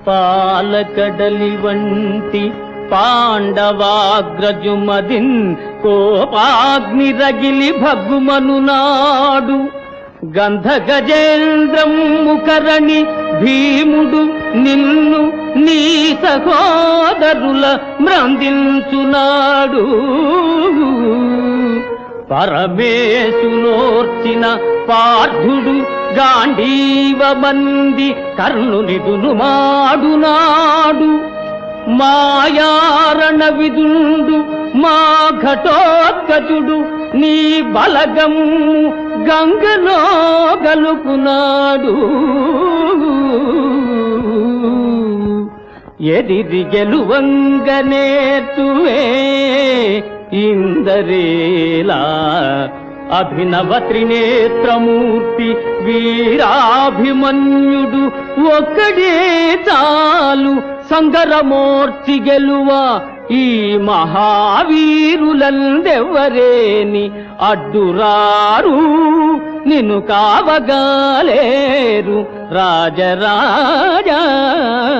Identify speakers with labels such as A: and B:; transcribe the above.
A: పాలకడలి వంటి పాండవాగ్రజుమదిన్ కోపాగ్ని రగిలి భగ్గుమను నాడు గంధ గజేంద్రం ముకరణి భీముడు నిన్ను నీ సహోదరుల మ్రందించునాడు పరమేశునోర్చిన పార్థుడు గాంధీవ మంది కర్ణునిదును మాడునాడు మాయారణ విదుండు మా ఘటోత్కచుడు నీ బలగము గంగలో గలుపునాడు ఎదిరి గెలువంగనేతువే ఇందరేలా అభినవ త్రినేత్రమూర్తి వీరాభిమన్యుడు ఒక్కడే చాలు సంగరమూర్తి గెలువ ఈ మహావీరులందెవ్వరేని అడ్డురారు నిన్ను కావగాలేరు రాజరాజా